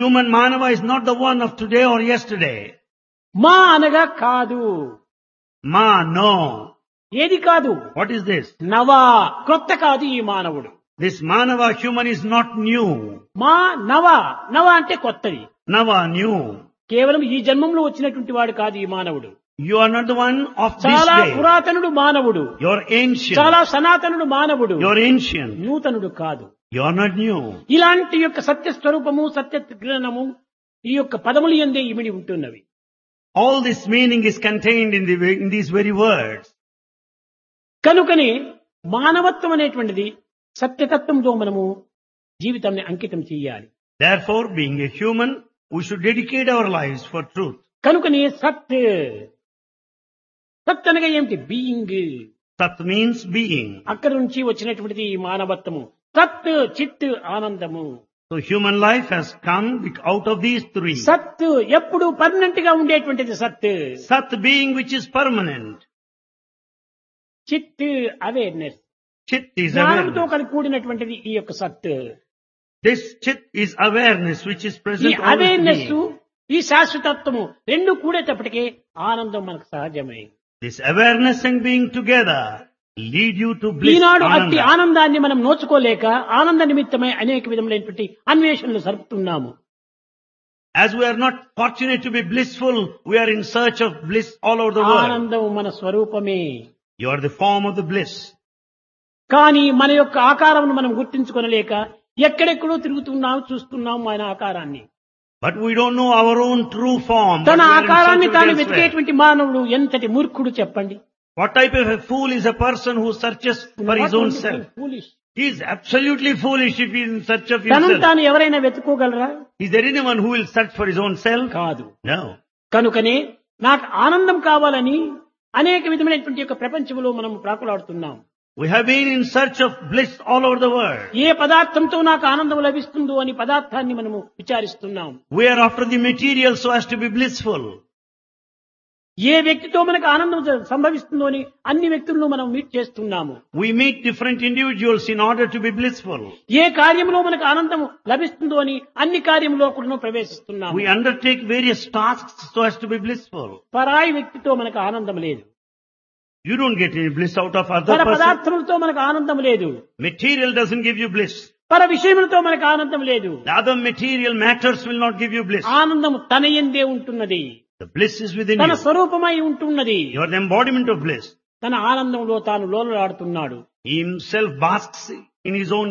Human Manava is not the one of today or yesterday. మా అనగా కాదు Ma, no. ఏది కాదు What is this? నవా క్రొత్త కాదు ఈ మానవుడు This Manava human is not new. మా నవ నవ అంటే కొత్తది Nava, new. కేవలం ఈ జన్మంలో వచ్చినటువంటి వాడు కాదు ఈ మానవుడు You are not the one of this చాలా day. పురాతనుడు మానవుడు You're ancient. చాలా సనాతనుడు మానవుడు You're ancient. నూతనుడు కాదు You're not new. ఇలాంటి యొక్క సత్య స్వరూపము సత్య జ్ఞానము ఈ యొక్క పదములు ఎందే ఇమిడి ఉంటున్నవి All this meaning is contained in, the, in these very words. కనుకనే మానవత్వం అనేటువంటిది సత్యతత్వంతో మనము జీవితాన్ని అంకితం చేయాలి Therefore, being a human, we should dedicate our lives for truth. కనుకనే సత్ సత్ అనగా ఏమిటి బీయింగ్ Sat means being. అక్కడి నుంచి వచ్చినటువంటిది ఈ మానవత్వము సత్ చిత్ ఆనందము So human life has come bec- out of these three. సత్ ఎప్పుడు పర్మనెంట్ గా ఉండేటువంటిది సత్ Sat being which is permanent. చిత్ అవేర్నెస్ Chit is జ్ఞానంతో awareness. కలిసి కూడినటువంటిది ఈ యొక్క సత్ This chit is awareness which is ఈ present all అవేర్నెస్ being. ఈ శాశ్వతత్వము రెండు కూడేటప్పటికే ఆనందం మనకు సహజమే This awareness and being together lead you to bliss. ఈనాడు అట్టి Ananda. ఆనందాన్ని మనం నోచుకోలేక ఆనంద నిమిత్తమై అనేక విధములైనటువంటి అన్వేషణలు జరుపుతున్నాము As we are not fortunate to be blissful, we are in search of bliss all over the world. ఆనందం మన స్వరూపమే You are the form of the bliss. కానీ మన యొక్క ఆకారమును మనం గుర్తించుకొనలేక ఎక్కడెక్కడో తిరుగుతున్నాం చూస్తున్నాం మన ఆకారాన్ని But we don't know our own true form. but తన we are in ఆకారాన్ని search of తాను it elsewhere. వెతికేటువంటి మానవుడు ఎంతటి మూర్ఖుడు చెప్పండి What type of a fool is a person who searches for his own self? Foolish. He is absolutely foolish if he is in search of తనను himself. తాను ఎవరైనా వెతుకోగలరా Is there anyone who will search for his own self? కాదు No. కనుకనే నాకు ఆనందం కావాలని అనేక విధమైనటువంటి యొక్క ప్రపంచంలో మనం ప్రాకులాడుతున్నాం We have been in search of bliss all over the world. ఏ పదార్థంతో నాకు ఆనందం లభిస్తుందో అని పదార్థాన్ని మనము విచారిస్తున్నాం We are after the material so as to be blissful. ఏ వ్యక్తితో మనకు ఆనందం జ- సంభవిస్తుందో అని అన్ని వ్యక్తులను మనం మీట్ చేస్తున్నాము We meet different individuals in order to be blissful. ఏ కార్యంలో మనకు ఆనందం లభిస్తుందో అని అన్ని కార్యంలో కూడా ప్రవేశిస్తున్నాము We undertake various tasks so as to be blissful. పరాయి వ్యక్తితో మనకు ఆనందం లేదు You don't get any bliss out of other పర person. పదార్థములతో మనకు ఆనందం లేదు Material doesn't give you bliss. పర విషయములతో మనకు ఆనందం లేదు The other material matters will not give you bliss. ఆనందం తన ఎందే ఉంటున్నది The bliss is within తన you. స్వరూపమై ఉంటున్నది You are the embodiment of bliss. తన ఆనందంలో తాను లోలలాడుతున్నాడు He himself basks in his own